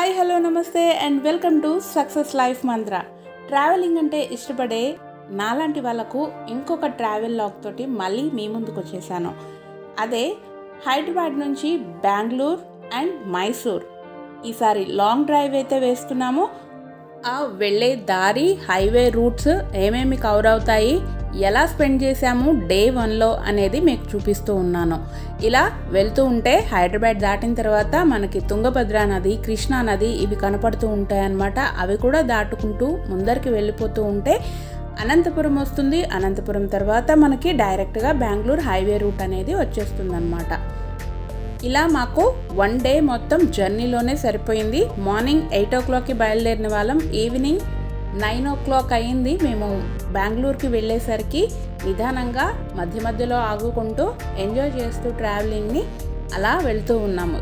hi hello namaste and welcome to success life mantra travelling అంటే ఇష్టపడే నాలాంటి వాళ్ళకు ఇంకొక ట్రావెల్ లాగ్ తోటి మళ్ళీ మీ ముందుకు వచ్చేసాను అదే హైదరాబాద్ నుంచి బెంగళూరు అండ్ మైసూర్ ఈసారి లాంగ్ డ్రైవ్ అయితే వేస్తున్నాము ఆ వెళ్ళే దారి హైవే రూట్స్ ఏమేమి కవర్ అవుతాయి ఎలా స్పెండ్ చేశాము డే వన్లో అనేది మీకు చూపిస్తూ ఉన్నాను ఇలా వెళ్తూ ఉంటే హైదరాబాద్ దాటిన తర్వాత మనకి తుంగభద్ర నది కృష్ణా నది ఇవి కనపడుతూ ఉంటాయన్నమాట అవి కూడా దాటుకుంటూ ముందరికి వెళ్ళిపోతూ ఉంటే అనంతపురం వస్తుంది అనంతపురం తర్వాత మనకి డైరెక్ట్గా బెంగళూరు హైవే రూట్ అనేది వచ్చేస్తుంది ఇలా మాకు వన్ డే మొత్తం జర్నీలోనే సరిపోయింది మార్నింగ్ ఎయిట్ ఓ క్లాక్కి బయలుదేరిన వాళ్ళం ఈవినింగ్ నైన్ ఓ క్లాక్ అయింది మేము బెంగళూరుకి వెళ్ళేసరికి నిదానంగా మధ్య మధ్యలో ఆగుకుంటూ ఎంజాయ్ చేస్తూ ట్రావెలింగ్ని అలా వెళ్తూ ఉన్నాము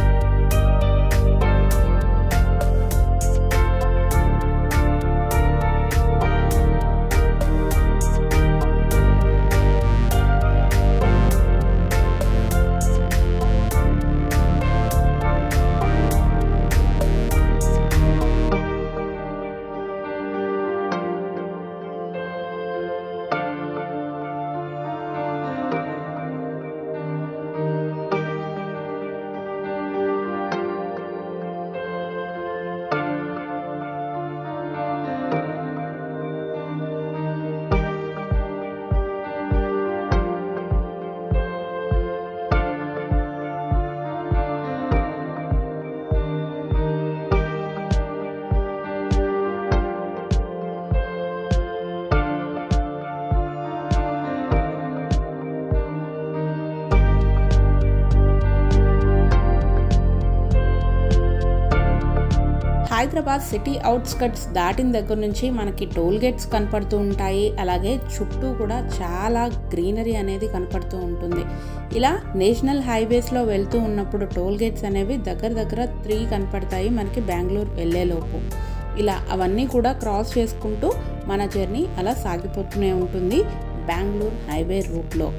హైదరాబాద్ సిటీ అవుట్స్కట్స్ దాటిన దగ్గర నుంచి మనకి టోల్ గేట్స్ కనపడుతూ ఉంటాయి అలాగే చుట్టూ కూడా చాలా గ్రీనరీ అనేది కనపడుతూ ఉంటుంది ఇలా నేషనల్ హైవేస్లో వెళ్తూ ఉన్నప్పుడు టోల్ గేట్స్ అనేవి దగ్గర దగ్గర త్రీ కనపడతాయి మనకి బెంగళూరు వెళ్ళేలోపు ఇలా అవన్నీ కూడా క్రాస్ చేసుకుంటూ మన జర్నీ అలా సాగిపోతూనే ఉంటుంది బెంగళూరు హైవే రూట్లో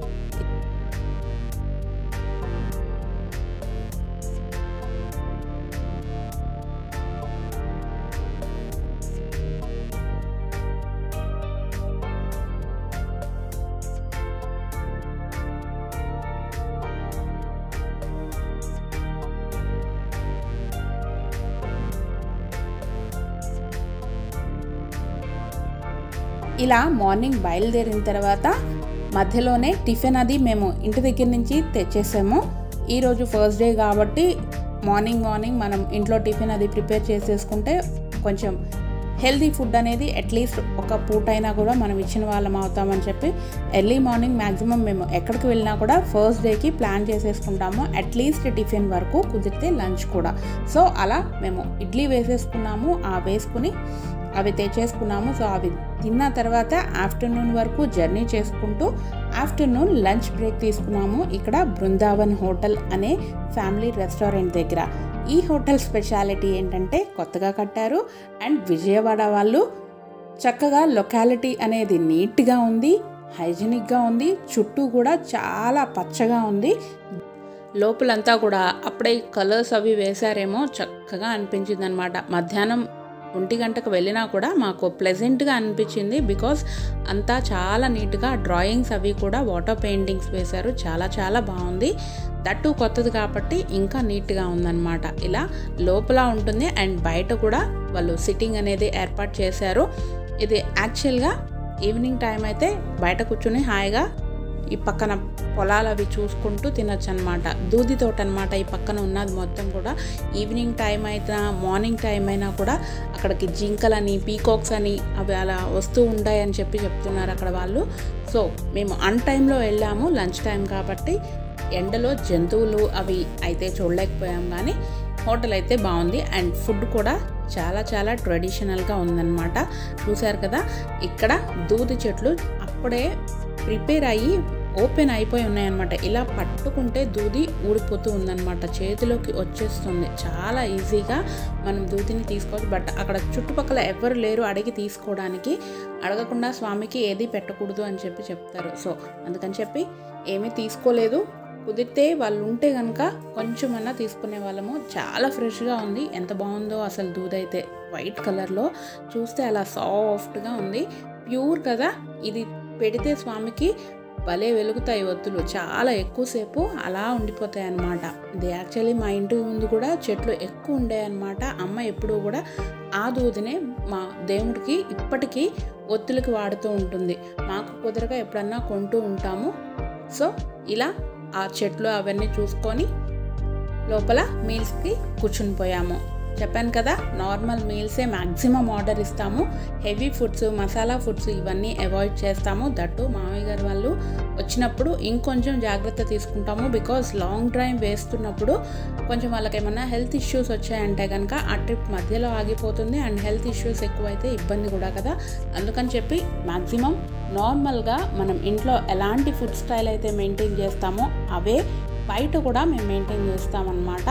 ఇలా మార్నింగ్ బయలుదేరిన తర్వాత మధ్యలోనే టిఫిన్ అది మేము ఇంటి దగ్గర నుంచి తెచ్చేసాము ఈరోజు ఫస్ట్ డే కాబట్టి మార్నింగ్ మార్నింగ్ మనం ఇంట్లో టిఫిన్ అది ప్రిపేర్ చేసేసుకుంటే కొంచెం హెల్తీ ఫుడ్ అనేది అట్లీస్ట్ ఒక పూట అయినా కూడా మనం ఇచ్చిన వాళ్ళం అవుతామని చెప్పి ఎర్లీ మార్నింగ్ మ్యాక్సిమం మేము ఎక్కడికి వెళ్ళినా కూడా ఫస్ట్ డేకి ప్లాన్ చేసేసుకుంటాము అట్లీస్ట్ టిఫిన్ వరకు కుదిరితే లంచ్ కూడా సో అలా మేము ఇడ్లీ వేసేసుకున్నాము ఆ వేసుకుని అవి తెచ్చేసుకున్నాము సో అవి తిన్న తర్వాత ఆఫ్టర్నూన్ వరకు జర్నీ చేసుకుంటూ ఆఫ్టర్నూన్ లంచ్ బ్రేక్ తీసుకున్నాము ఇక్కడ బృందావన్ హోటల్ అనే ఫ్యామిలీ రెస్టారెంట్ దగ్గర ఈ హోటల్ స్పెషాలిటీ ఏంటంటే కొత్తగా కట్టారు అండ్ విజయవాడ వాళ్ళు చక్కగా లొకాలిటీ అనేది నీట్గా ఉంది హైజీనిక్గా ఉంది చుట్టూ కూడా చాలా పచ్చగా ఉంది లోపలంతా కూడా అప్పుడే కలర్స్ అవి వేశారేమో చక్కగా అనిపించింది అనమాట మధ్యాహ్నం ఒంటి గంటకు వెళ్ళినా కూడా మాకు ప్లెజెంట్గా అనిపించింది బికాస్ అంతా చాలా నీట్గా డ్రాయింగ్స్ అవి కూడా వాటర్ పెయింటింగ్స్ వేశారు చాలా చాలా బాగుంది దట్టు కొత్తది కాబట్టి ఇంకా నీట్గా ఉందన్నమాట ఇలా లోపల ఉంటుంది అండ్ బయట కూడా వాళ్ళు సిట్టింగ్ అనేది ఏర్పాటు చేశారు ఇది యాక్చువల్గా ఈవినింగ్ టైం అయితే బయట కూర్చుని హాయిగా ఈ పక్కన పొలాలు అవి చూసుకుంటూ తినచ్చు అనమాట దూది తోట అనమాట ఈ పక్కన ఉన్నది మొత్తం కూడా ఈవినింగ్ టైం అయినా మార్నింగ్ టైం అయినా కూడా అక్కడికి జింకలని పీకాక్స్ అని అవి అలా వస్తూ ఉంటాయని చెప్పి చెప్తున్నారు అక్కడ వాళ్ళు సో మేము అన్ టైంలో వెళ్ళాము లంచ్ టైం కాబట్టి ఎండలో జంతువులు అవి అయితే చూడలేకపోయాం కానీ హోటల్ అయితే బాగుంది అండ్ ఫుడ్ కూడా చాలా చాలా ట్రెడిషనల్గా ఉందన్నమాట చూశారు కదా ఇక్కడ దూది చెట్లు అప్పుడే ప్రిపేర్ అయ్యి ఓపెన్ అయిపోయి ఉన్నాయన్నమాట ఇలా పట్టుకుంటే దూది ఊడిపోతూ ఉందన్నమాట చేతిలోకి వచ్చేస్తుంది చాలా ఈజీగా మనం దూదిని తీసుకోవచ్చు బట్ అక్కడ చుట్టుపక్కల ఎవరు లేరు అడిగి తీసుకోవడానికి అడగకుండా స్వామికి ఏది పెట్టకూడదు అని చెప్పి చెప్తారు సో అందుకని చెప్పి ఏమీ తీసుకోలేదు కుదిరితే వాళ్ళు ఉంటే కనుక కొంచెమన్నా తీసుకునే వాళ్ళము చాలా ఫ్రెష్గా ఉంది ఎంత బాగుందో అసలు దూదైతే వైట్ కలర్లో చూస్తే అలా సాఫ్ట్గా ఉంది ప్యూర్ కదా ఇది పెడితే స్వామికి భలే వెలుగుతాయి ఒత్తులు చాలా ఎక్కువసేపు అలా ఉండిపోతాయి అన్నమాట ఇది యాక్చువల్లీ మా ఇంటి ముందు కూడా చెట్లు ఎక్కువ ఉండే అనమాట అమ్మ ఎప్పుడూ కూడా ఆ దూదినే మా దేవుడికి ఇప్పటికీ ఒత్తులకి వాడుతూ ఉంటుంది మాకు కుదరగా ఎప్పుడన్నా కొంటూ ఉంటాము సో ఇలా ఆ చెట్లు అవన్నీ చూసుకొని లోపల మీల్స్కి కూర్చుని పోయాము చెప్పాను కదా నార్మల్ మీల్సే మ్యాక్సిమం ఆర్డర్ ఇస్తాము హెవీ ఫుడ్స్ మసాలా ఫుడ్స్ ఇవన్నీ అవాయిడ్ చేస్తాము దట్టు మామయ్య గారు వాళ్ళు వచ్చినప్పుడు ఇంకొంచెం జాగ్రత్త తీసుకుంటాము బికాస్ లాంగ్ డ్రైవ్ వేస్తున్నప్పుడు కొంచెం వాళ్ళకి ఏమన్నా హెల్త్ ఇష్యూస్ వచ్చాయంటే కనుక ఆ ట్రిప్ మధ్యలో ఆగిపోతుంది అండ్ హెల్త్ ఇష్యూస్ ఎక్కువైతే ఇబ్బంది కూడా కదా అందుకని చెప్పి మ్యాక్సిమం నార్మల్గా మనం ఇంట్లో ఎలాంటి ఫుడ్ స్టైల్ అయితే మెయింటైన్ చేస్తామో అవే బయట కూడా మేము మెయింటైన్ చేస్తామన్నమాట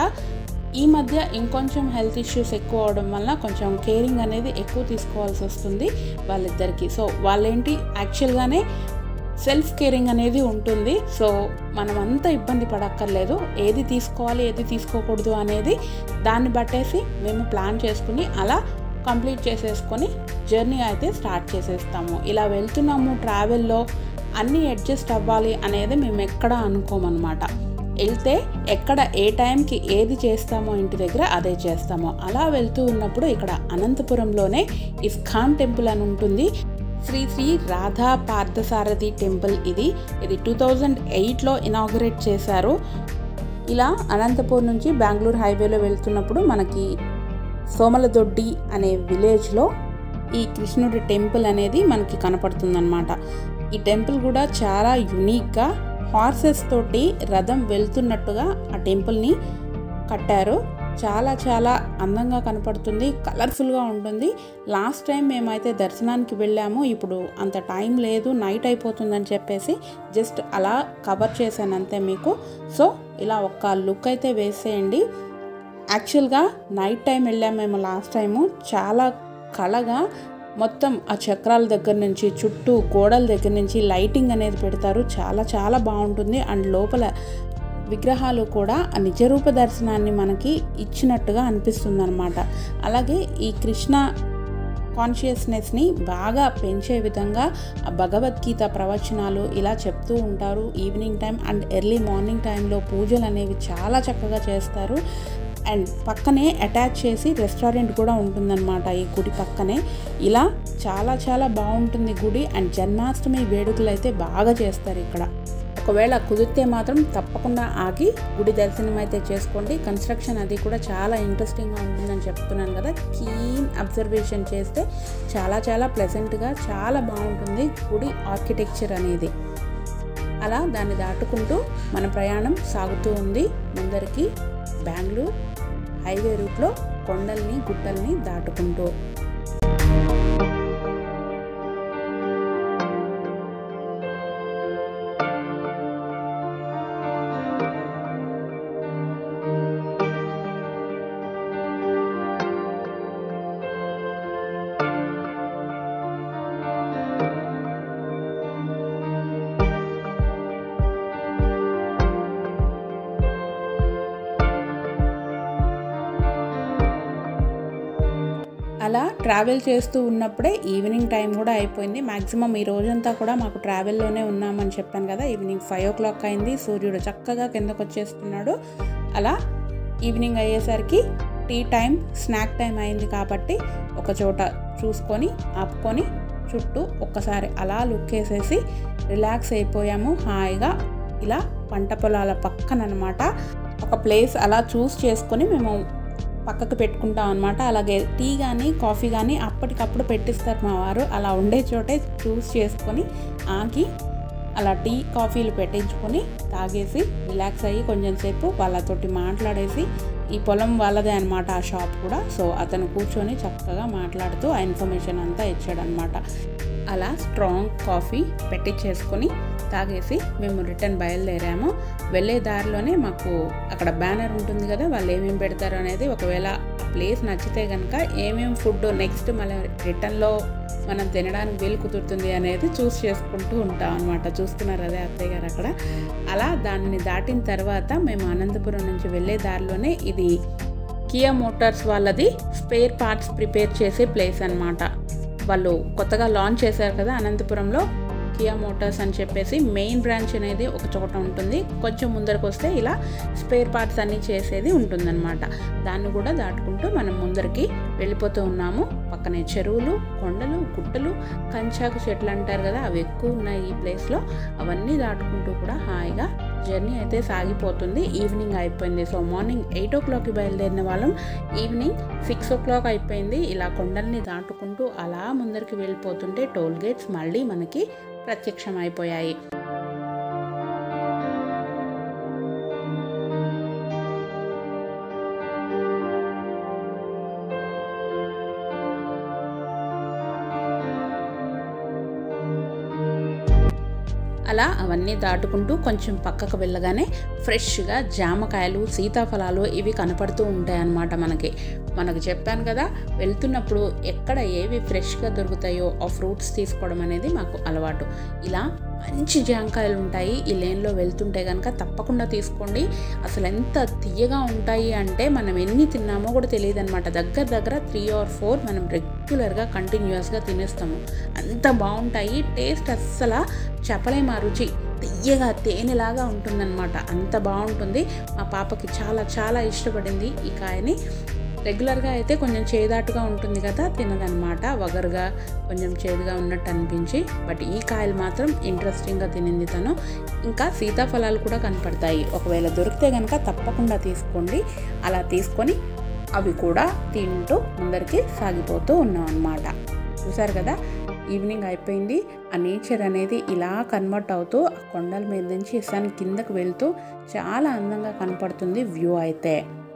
ఈ మధ్య ఇంకొంచెం హెల్త్ ఇష్యూస్ ఎక్కువ అవడం వల్ల కొంచెం కేరింగ్ అనేది ఎక్కువ తీసుకోవాల్సి వస్తుంది వాళ్ళిద్దరికి సో వాళ్ళేంటి యాక్చువల్గానే సెల్ఫ్ కేరింగ్ అనేది ఉంటుంది సో మనం అంత ఇబ్బంది పడక్కర్లేదు ఏది తీసుకోవాలి ఏది తీసుకోకూడదు అనేది దాన్ని బట్టేసి మేము ప్లాన్ చేసుకుని అలా కంప్లీట్ చేసేసుకొని జర్నీ అయితే స్టార్ట్ చేసేస్తాము ఇలా వెళ్తున్నాము ట్రావెల్లో అన్నీ అడ్జస్ట్ అవ్వాలి అనేది మేము ఎక్కడ అనుకోమన్నమాట వెళ్తే ఎక్కడ ఏ టైంకి ఏది చేస్తామో ఇంటి దగ్గర అదే చేస్తామో అలా వెళ్తూ ఉన్నప్పుడు ఇక్కడ అనంతపురంలోనే ఇస్కాన్ టెంపుల్ అని ఉంటుంది శ్రీ శ్రీ రాధా పార్థసారథి టెంపుల్ ఇది ఇది టూ థౌజండ్ ఎయిట్లో ఇనాగ్రేట్ చేశారు ఇలా అనంతపూర్ నుంచి బెంగళూరు హైవేలో వెళ్తున్నప్పుడు మనకి సోమలదొడ్డి అనే విలేజ్లో ఈ కృష్ణుడి టెంపుల్ అనేది మనకి కనపడుతుందన్నమాట ఈ టెంపుల్ కూడా చాలా యునిక్గా హార్సెస్ తోటి రథం వెళ్తున్నట్టుగా ఆ టెంపుల్ని కట్టారు చాలా చాలా అందంగా కనపడుతుంది కలర్ఫుల్గా ఉంటుంది లాస్ట్ టైం మేమైతే దర్శనానికి వెళ్ళాము ఇప్పుడు అంత టైం లేదు నైట్ అయిపోతుందని చెప్పేసి జస్ట్ అలా కవర్ చేశాను అంతే మీకు సో ఇలా ఒక్క లుక్ అయితే వేసేయండి యాక్చువల్గా నైట్ టైం వెళ్ళాము మేము లాస్ట్ టైము చాలా కళగా మొత్తం ఆ చక్రాల దగ్గర నుంచి చుట్టూ గోడల దగ్గర నుంచి లైటింగ్ అనేది పెడతారు చాలా చాలా బాగుంటుంది అండ్ లోపల విగ్రహాలు కూడా ఆ నిజరూప దర్శనాన్ని మనకి ఇచ్చినట్టుగా అనిపిస్తుంది అనమాట అలాగే ఈ కృష్ణ కాన్షియస్నెస్ని బాగా పెంచే విధంగా ఆ భగవద్గీత ప్రవచనాలు ఇలా చెప్తూ ఉంటారు evening time and early morning టైంలో పూజలు అనేవి చాలా చక్కగా చేస్తారు అండ్ పక్కనే అటాచ్ చేసి రెస్టారెంట్ కూడా ఉంటుందన్నమాట ఈ గుడి పక్కనే ఇలా చాలా చాలా బాగుంటుంది గుడి అండ్ జన్మాష్టమి వేడుకలు అయితే బాగా చేస్తారు ఇక్కడ ఒకవేళ కుదిరితే మాత్రం తప్పకుండా ఆగి గుడి దర్శనం అయితే చేసుకోండి కన్స్ట్రక్షన్ అది కూడా చాలా ఇంట్రెస్టింగ్గా ఉంటుందని చెప్తున్నాను కదా కీన్ అబ్జర్వేషన్ చేస్తే చాలా చాలా ప్లెజెంట్గా చాలా బాగుంటుంది గుడి ఆర్కిటెక్చర్ అనేది అలా దాన్ని దాటుకుంటూ మన ప్రయాణం సాగుతూ ఉంది ముందరికి బెంగళూరు హైవే రూట్లో కొండల్ని గుట్టల్ని దాటుకుంటూ అలా ట్రావెల్ చేస్తూ ఉన్నప్పుడే ఈవినింగ్ టైం కూడా అయిపోయింది మ్యాక్సిమం ఈ రోజంతా కూడా మాకు ట్రావెల్లోనే ఉన్నామని చెప్పాను కదా ఈవినింగ్ ఫైవ్ ఓ క్లాక్ అయింది సూర్యుడు చక్కగా కిందకు వచ్చేస్తున్నాడు అలా ఈవినింగ్ అయ్యేసరికి టీ టైం స్నాక్ టైం అయింది కాబట్టి ఒక చోట చూసుకొని ఆపుకొని చుట్టూ ఒక్కసారి అలా లుక్ వేసేసి రిలాక్స్ అయిపోయాము హాయిగా ఇలా పంట పొలాల పక్కన అనమాట ఒక ప్లేస్ అలా చూస్ చేసుకొని మేము పక్కకు పెట్టుకుంటాం అనమాట అలాగే టీ కానీ కాఫీ కానీ అప్పటికప్పుడు పెట్టిస్తారు మా వారు అలా ఉండే చోటే చూస్ చేసుకొని ఆగి అలా టీ కాఫీలు పెట్టించుకొని తాగేసి రిలాక్స్ అయ్యి కొంచెం సేపు వాళ్ళతోటి మాట్లాడేసి ఈ పొలం వాళ్ళదే అనమాట ఆ షాప్ కూడా సో అతను కూర్చొని చక్కగా మాట్లాడుతూ ఆ ఇన్ఫర్మేషన్ అంతా ఇచ్చాడనమాట అలా స్ట్రాంగ్ కాఫీ పెట్టించేసుకొని తాగేసి మేము రిటర్న్ బయలుదేరాము వెళ్ళే దారిలోనే మాకు అక్కడ బ్యానర్ ఉంటుంది కదా వాళ్ళు ఏమేమి పెడతారు అనేది ఒకవేళ ప్లేస్ నచ్చితే కనుక ఏమేమి ఫుడ్ నెక్స్ట్ మళ్ళీ రిటర్న్లో మనం తినడానికి వీలు కుదురుతుంది అనేది చూస్ చేసుకుంటూ ఉంటాం అనమాట చూస్తున్నారు అదే అత్తయ్య గారు అక్కడ అలా దాన్ని దాటిన తర్వాత మేము అనంతపురం నుంచి వెళ్ళే దారిలోనే ఇది కియా మోటార్స్ వాళ్ళది స్పేర్ పార్ట్స్ ప్రిపేర్ చేసే ప్లేస్ అనమాట వాళ్ళు కొత్తగా లాంచ్ చేశారు కదా అనంతపురంలో కియా మోటార్స్ అని చెప్పేసి మెయిన్ బ్రాంచ్ అనేది ఒక చోట ఉంటుంది కొంచెం ముందరకు వస్తే ఇలా స్పేర్ పార్ట్స్ అన్నీ చేసేది ఉంటుందన్నమాట దాన్ని కూడా దాటుకుంటూ మనం ముందరికి వెళ్ళిపోతూ ఉన్నాము పక్కనే చెరువులు కొండలు గుట్టలు కంచాకు చెట్లు అంటారు కదా అవి ఎక్కువ ఉన్నాయి ఈ ప్లేస్లో అవన్నీ దాటుకుంటూ కూడా హాయిగా జర్నీ అయితే సాగిపోతుంది ఈవినింగ్ అయిపోయింది సో మార్నింగ్ ఎయిట్ ఓ క్లాక్కి బయలుదేరిన వాళ్ళం ఈవినింగ్ సిక్స్ ఓ క్లాక్ అయిపోయింది ఇలా కొండల్ని దాటుకుంటూ అలా ముందరికి వెళ్ళిపోతుంటే టోల్ గేట్స్ మళ్ళీ మనకి ప్రత్యక్షం అయిపోయాయి అలా అవన్నీ దాటుకుంటూ కొంచెం పక్కకు వెళ్ళగానే ఫ్రెష్గా జామకాయలు సీతాఫలాలు ఇవి కనపడుతూ ఉంటాయి అన్నమాట మనకి మనకు చెప్పాను కదా వెళ్తున్నప్పుడు ఎక్కడ ఏవి ఫ్రెష్గా దొరుకుతాయో ఆ ఫ్రూట్స్ తీసుకోవడం అనేది మాకు అలవాటు ఇలా మంచి జామకాయలు ఉంటాయి ఈ లేన్లో వెళ్తుంటే కనుక తప్పకుండా తీసుకోండి అసలు ఎంత తీయగా ఉంటాయి అంటే మనం ఎన్ని తిన్నామో కూడా తెలియదు అనమాట దగ్గర దగ్గర త్రీ ఆర్ ఫోర్ మనం రెగ్యులర్గా కంటిన్యూస్గా తినేస్తాము అంత బాగుంటాయి టేస్ట్ అస్సలు చెప్పలేము ఆ రుచి తీయగా తేనెలాగా ఉంటుందన్నమాట అంత బాగుంటుంది మా పాపకి చాలా చాలా ఇష్టపడింది ఈ కాయని రెగ్యులర్గా అయితే కొంచెం చేదాటుగా ఉంటుంది కదా తినదనమాట వగరుగా కొంచెం చేదుగా ఉన్నట్టు అనిపించి బట్ ఈ కాయలు మాత్రం ఇంట్రెస్టింగ్గా తినింది తను ఇంకా సీతాఫలాలు కూడా కనపడతాయి ఒకవేళ దొరికితే కనుక తప్పకుండా తీసుకోండి అలా తీసుకొని అవి కూడా తింటూ ముందరికి సాగిపోతూ ఉన్నాం అనమాట చూసారు కదా ఈవినింగ్ అయిపోయింది ఆ నేచర్ అనేది ఇలా కన్వర్ట్ అవుతూ ఆ కొండల మీద నుంచి సన్ కిందకు వెళ్తూ చాలా అందంగా కనపడుతుంది వ్యూ అయితే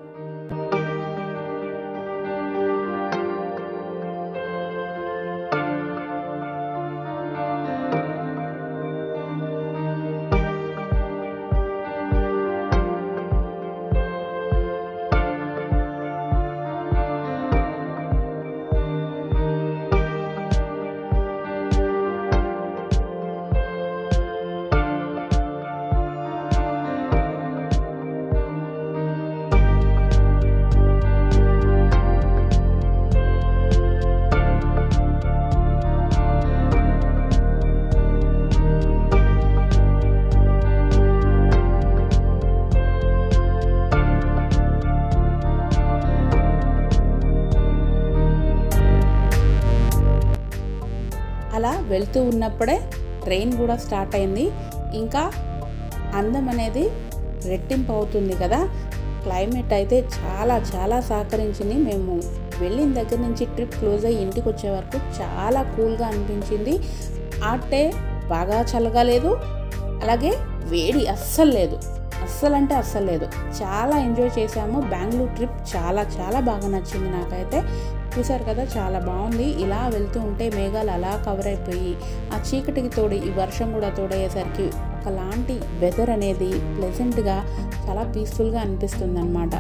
అలా వెళ్తూ ఉన్నప్పుడే ట్రైన్ కూడా స్టార్ట్ అయింది ఇంకా అందం అనేది రెట్టింపు అవుతుంది కదా క్లైమేట్ అయితే చాలా చాలా సహకరించింది మేము వెళ్ళిన దగ్గర నుంచి ట్రిప్ క్లోజ్ అయ్యి ఇంటికి వచ్చే వరకు చాలా కూల్గా అనిపించింది ఆటే బాగా చల్లగా లేదు అలాగే వేడి అస్సలు లేదు అస్సలు అంటే అస్సలు లేదు చాలా ఎంజాయ్ చేసాము బెంగళూరు ట్రిప్ చాలా చాలా బాగా నచ్చింది నాకైతే చూసారు కదా చాలా బాగుంది ఇలా వెళ్తూ ఉంటే మేఘాలు అలా కవర్ అయిపోయి ఆ చీకటికి తోడి ఈ వర్షం కూడా తోడయ్యేసరికి ఒకలాంటి వెదర్ అనేది ప్లెజెంట్గా చాలా పీస్ఫుల్గా అనిపిస్తుంది అనమాట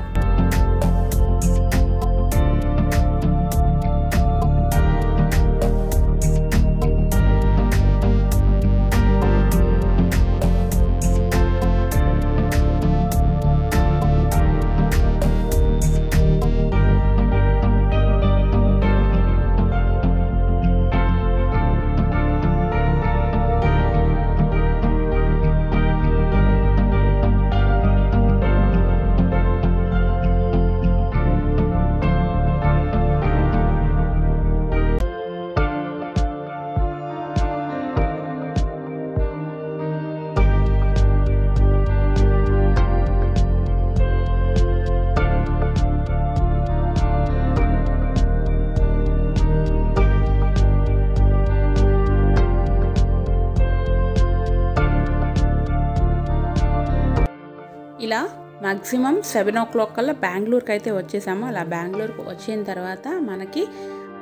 ఇలా మ్యాక్సిమం సెవెన్ ఓ క్లాక్ కల్లా బెంగళూరుకి అయితే వచ్చేసాము అలా బెంగళూరుకు వచ్చిన తర్వాత మనకి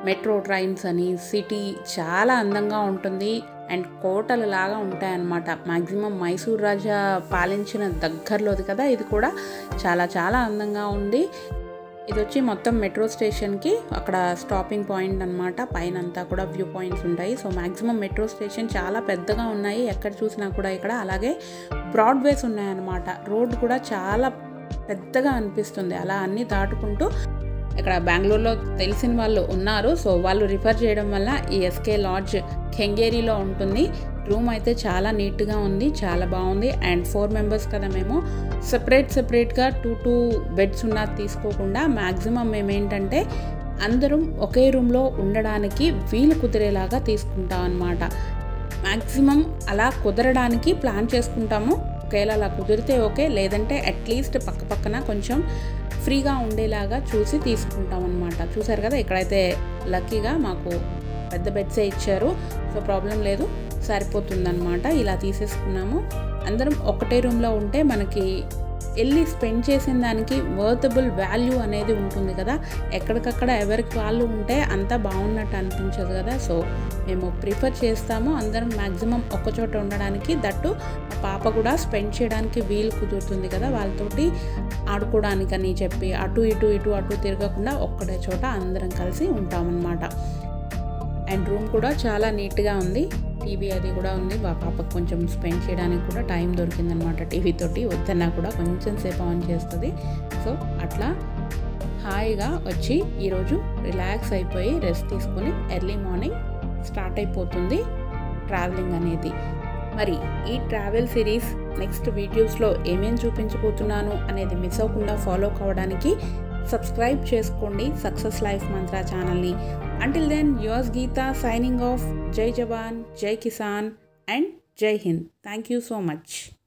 మెట్రో ట్రైన్స్ అని సిటీ చాలా అందంగా ఉంటుంది అండ్ కోటలు లాగా ఉంటాయన్నమాట మ్యాక్సిమం మైసూర్ రాజా పాలించిన దగ్గరలోది కదా ఇది కూడా చాలా చాలా అందంగా ఉంది ఇది వచ్చి మొత్తం మెట్రో స్టేషన్కి అక్కడ స్టాపింగ్ పాయింట్ అనమాట పైన అంతా కూడా వ్యూ పాయింట్స్ ఉంటాయి సో మ్యాక్సిమం మెట్రో స్టేషన్ చాలా పెద్దగా ఉన్నాయి ఎక్కడ చూసినా కూడా ఇక్కడ అలాగే బ్రాడ్వేస్ ఉన్నాయన్నమాట రోడ్ కూడా చాలా పెద్దగా అనిపిస్తుంది అలా అన్నీ దాటుకుంటూ ఇక్కడ బెంగళూరులో తెలిసిన వాళ్ళు ఉన్నారు సో వాళ్ళు రిఫర్ చేయడం వల్ల ఈ ఎస్కే లాడ్జ్ కెంగేరీలో ఉంటుంది రూమ్ అయితే చాలా నీట్గా ఉంది చాలా బాగుంది అండ్ ఫోర్ మెంబర్స్ కదా మేము సపరేట్ సపరేట్గా టూ టూ బెడ్స్ ఉన్నది తీసుకోకుండా మ్యాక్సిమం మేము ఏంటంటే అందరం ఒకే రూమ్లో ఉండడానికి వీలు కుదిరేలాగా తీసుకుంటాం అనమాట మ్యాక్సిమం అలా కుదరడానికి ప్లాన్ చేసుకుంటాము ఒకవేళ అలా కుదిరితే ఓకే లేదంటే అట్లీస్ట్ పక్క పక్కన కొంచెం ఫ్రీగా ఉండేలాగా చూసి తీసుకుంటాం అనమాట చూసారు కదా ఇక్కడైతే లక్కీగా మాకు పెద్ద బెడ్సే ఇచ్చారు సో ప్రాబ్లం లేదు సరిపోతుందన్నమాట ఇలా తీసేసుకున్నాము అందరం ఒకటే రూమ్లో ఉంటే మనకి వెళ్ళి స్పెండ్ చేసిన దానికి వర్తబుల్ వాల్యూ అనేది ఉంటుంది కదా ఎక్కడికక్కడ ఎవరికి వాళ్ళు ఉంటే అంతా బాగున్నట్టు అనిపించదు కదా సో మేము ప్రిఫర్ చేస్తాము అందరం మ్యాక్సిమం చోట ఉండడానికి దట్టు మా పాప కూడా స్పెండ్ చేయడానికి వీలు కుదురుతుంది కదా వాళ్ళతోటి ఆడుకోవడానికని చెప్పి అటు ఇటు ఇటు అటు తిరగకుండా ఒక్కడే చోట అందరం కలిసి ఉంటామన్నమాట అండ్ రూమ్ కూడా చాలా నీట్గా ఉంది టీవీ అది కూడా ఉంది మా పాపకు కొంచెం స్పెండ్ చేయడానికి కూడా టైం దొరికిందనమాట టీవీ తోటి వద్దన్నా కూడా కొంచెం సేపు ఆన్ చేస్తుంది సో అట్లా హాయిగా వచ్చి ఈరోజు రిలాక్స్ అయిపోయి రెస్ట్ తీసుకొని ఎర్లీ మార్నింగ్ స్టార్ట్ అయిపోతుంది ట్రావెలింగ్ అనేది మరి ఈ ట్రావెల్ సిరీస్ నెక్స్ట్ వీడియోస్లో ఏమేం చూపించబోతున్నాను అనేది మిస్ అవ్వకుండా ఫాలో కావడానికి సబ్స్క్రైబ్ చేసుకోండి సక్సెస్ లైఫ్ మంత్ర ఛానల్ని until then yours Geetha signing off Jai Jawan Jai Kisan and Jai Hind thank you so much